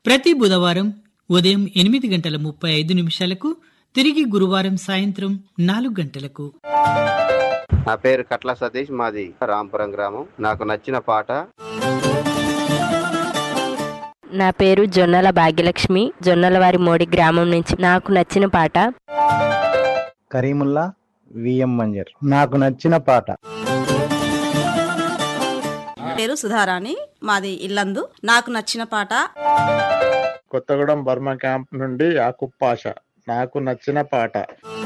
ప్రతి బుధవారం ఉదయం ఎనిమిది గంటల ముప్పై ఐదు నిమిషాలకు తిరిగి గురువారం సాయంత్రం నాలుగు గంటలకు నా పేరు కట్ల సతీష్ మాది రాంపురం గ్రామం నాకు నచ్చిన పాట నా పేరు జొన్నల భాగ్యలక్ష్మి జొన్నలవారి మోడి గ్రామం నుంచి నాకు నచ్చిన పాట కరీముల్లా విఎం మంజర్ నాకు నచ్చిన పాట పేరు సుధారాణి మాది ఇల్లందు నాకు నచ్చిన పాట కొత్తగూడెం బర్మా క్యాంప్ నుండి యాకుబ్ పాషా నాకు నచ్చిన పాట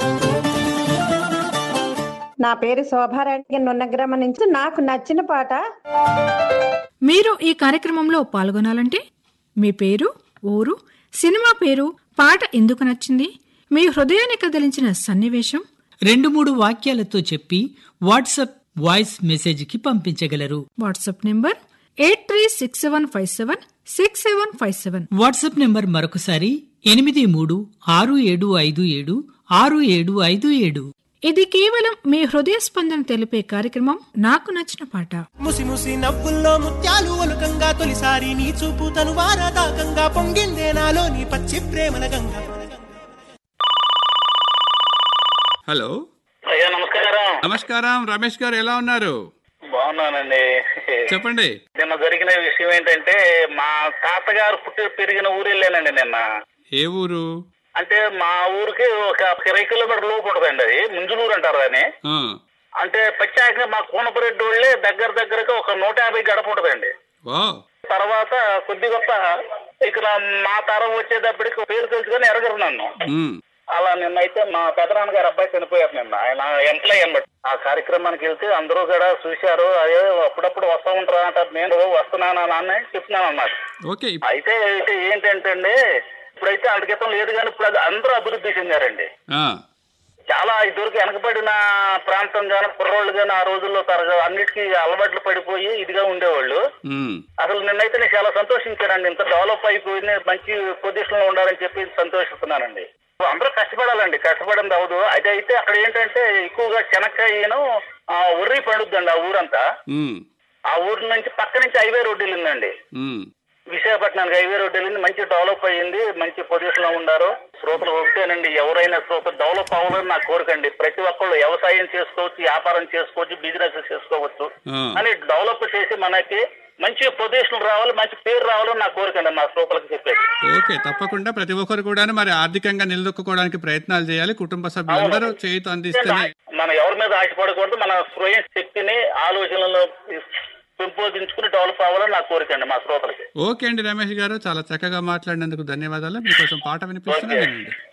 నా పేరు శోభారెడ్డి నున్నగ్రామ నుంచి నాకు నచ్చిన పాట మీరు ఈ కార్యక్రమంలో పాల్గొనాలంటే మీ పేరు ఊరు సినిమా పేరు పాట ఎందుకు నచ్చింది మీ హృదయాన్ని కదిలించిన సన్నివేశం రెండు మూడు వాక్యాలతో చెప్పి వాట్సాప్ వాయిస్ మెసేజ్ కి పంపించగలరు WhatsApp number eight three six seven five seven six seven five seven WhatsApp number మరొకసారి ఎనిమిది మూడు ఆరు ఏడు ఐదు ఏడు ఆరు ఏడు ఐదు ఏడు ఇది కేవలం మీ హృదయ స్పందన తెలిపే కార్యక్రమం నాకు నచ్చిన పాట ముసి ముసి నవ్వుల్లో ముత్యాలు ఒలుకంగా తొలిసారి నీ చూపు తను వారదాకంగా పొంగిందే నాలో నీ పచ్చి ప్రేమల గంగ హలో అయ్యా నమస్కారం నమస్కారం రమేష్ గారు ఎలా ఉన్నారు బాగున్నానండి చెప్పండి నిన్న జరిగిన విషయం ఏంటంటే మా తాతగారు పుట్టి పెరిగిన ఊరు వెళ్ళానండి నిన్న ఏ ఊరు అంటే మా ఊరికి ఒక ఇరవై కిలోమీటర్ లోపు ఉంటుందండి అది ముంజులూరు అంటారు అని ఆ, అంటే ప్రత్యేకంగా మా కూనపరెడ్డి వాళ్ళే దగ్గర దగ్గరగా ఒక నూట యాభై గడప ఉంటుందండి వావ్ తర్వాత కొద్ది గొప్ప ఇక్కడ మా తరం వచ్చేటప్పటికి పేరు తెలుసుకొని ఎరగరు నన్ను ఉమ్, అలా నిన్నైతే మా పెదనాన్న గారు అబ్బాయి చనిపోయారు నిన్న ఆయన ఎంప్లాయ్ అనమాట ఆ కార్యక్రమానికి వెళ్తే అందరూ కూడా చూశారు అదే అప్పుడప్పుడు వస్తా ఉంటారా అంటారు నేను వస్తున్నాను నాన్న చెప్తున్నాను అన్నమాట ఓకే అయితే అయితే ఏంటంటే అండి ఇప్పుడైతే అంత క్రితం లేదు కానీ ఇప్పుడు అది అందరూ అభివృద్ధి చెందారండి ఆ, చాలా ఇదివరకు వెనకబడిన ప్రాంతం కానీ కుర్రోళ్ళు కానీ ఆ రోజుల్లో తరగ అన్నిటికీ అలవాట్లు పడిపోయి ఇదిగా ఉండేవాళ్ళు ఉమ్, అసలు నిన్నైతే నేను చాలా సంతోషించానండి ఇంత డెవలప్ అయిపోయింది మంచి పొజిషన్ లో ఉండాలని చెప్పి సంతోషిస్తున్నానండి అందరూ కష్టపడాలండి కష్టపడింది అవదు అయితే అయితే అక్కడ ఏంటంటే ఎక్కువగా చెనక్కాయను ఆ, ఉర్రి పండుద్దండి ఆ ఊరంతా ఉమ్, ఆ ఊరి నుంచి పక్క నుంచి హైవే రోడ్డు వెళ్ళిందండి ఉమ్. విశాఖపట్నానికి హైవే రోడ్డు వెళ్ళింది మంచి డెవలప్ అయ్యింది మంచి పొజిషన్ లో ఉన్నారు శ్రోతలు ఒకటేనండి ఎవరైనా శ్రోత డెవలప్ అవ్వాలని నా కోరికండి ప్రతి ఒక్కళ్ళు వ్యవసాయం చేసుకోవచ్చు వ్యాపారం చేసుకోవచ్చు బిజినెస్ చేసుకోవచ్చు ఆ. అని డెవలప్ చేసి మనకి మంచి పొజిషన్ రావాలి మంచి పేరు రావాలని నా కోరికండి మా శ్రోతలకు చెప్పేది ఓకే తప్పకుండా ప్రతి ఒక్కరు కూడా మరి ఆర్థికంగా నిలదొక్కుకోవడానికి ప్రయత్నాలు చేయాలి కుటుంబ సభ్యులందరూ చేయుతూ అందిస్తేనే మనం ఎవరి మీద ఆశపడకూడదు మన స్వయం శక్తిని ఆలోచనలను పెంపొందించుకుని డెవలప్ అవ్వాలని నా కోరికండి మా శ్రోతలకి ఓకే అండి రమేష్ గారు చాలా చక్కగా మాట్లాడినందుకు ధన్యవాదాలు మీకోసం పాట వినిపిస్తున్నాను వినండి